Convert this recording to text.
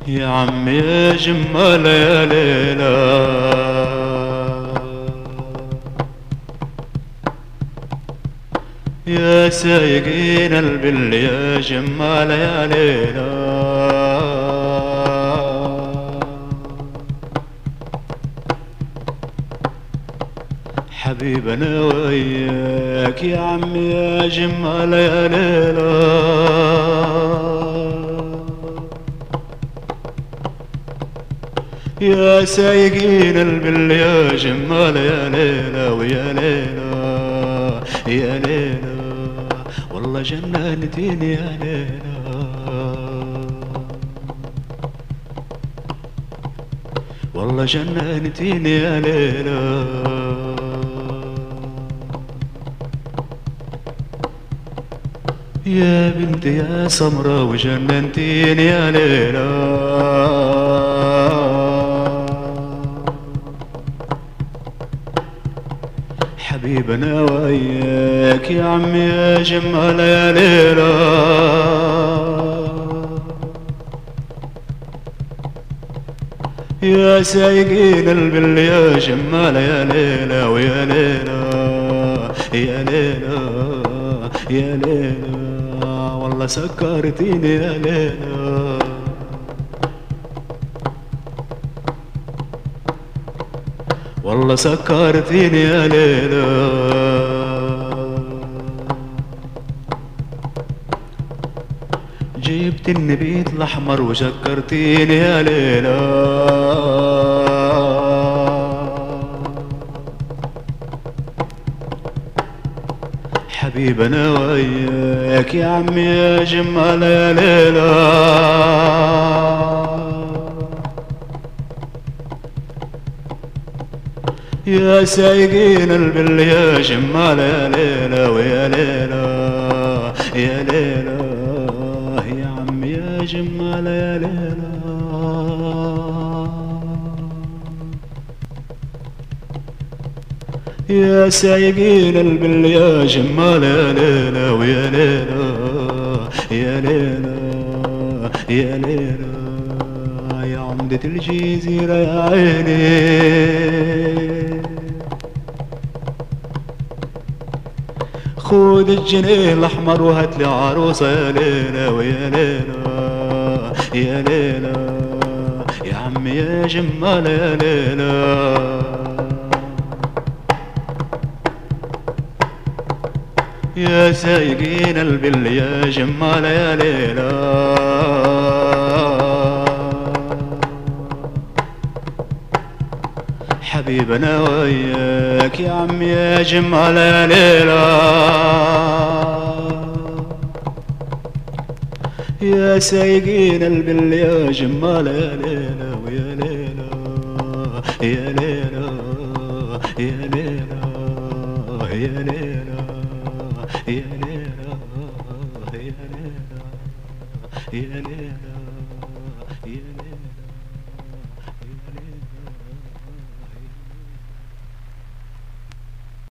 يا عمي يا جمال يا ليلى يا سايقين البل يا جمال يا ليلى حبيبنا وياك يا عمي يا جمال يا ليلى يا سايقين البل يا جمال يا ليلى ويا ليلى يا ليلى والله جننتيني يا ليلى والله جننتيني يا ليلى يا بنتي يا سمرة وجننتيني يا ليلى حبيبنا وياك يا عمي يا جمال يا ليلى يا سايقين البل يا جمال يا ليلى ويا ليلى يا ليلى يا ليلى والله سكرتيني يا ليلى والله سكرتيني يا ليلى جبت النبيت الاحمر وشكرتيني يا ليلى حبيبنا وياك يا عمي يا جمال يا ليلى يا سايقين البل يا جمال يا ليلى ويا ليلى يا ليلى يا عمي يا جمال يا ليلى يا سايقين البل يا جمال يا ليلى ويا ليلى يا ليلى يا ليلى يا عمدة الجزيرة يا عيني خود الجنيه الاحمر وهات لي عروسه يا ليلى ويا ليلى يا ليلى يا عمي يا جمال يا ليلى يا سايقين البل يا جمال يا ليلى حبيبنا وياك يا عمي يا جمال يا ليلى يا سايقين البل يا جمال يا ليلى ويا ليلى يا ليلى يا ليلى يا ليلى يا ليلى يا ليلى يا ليلى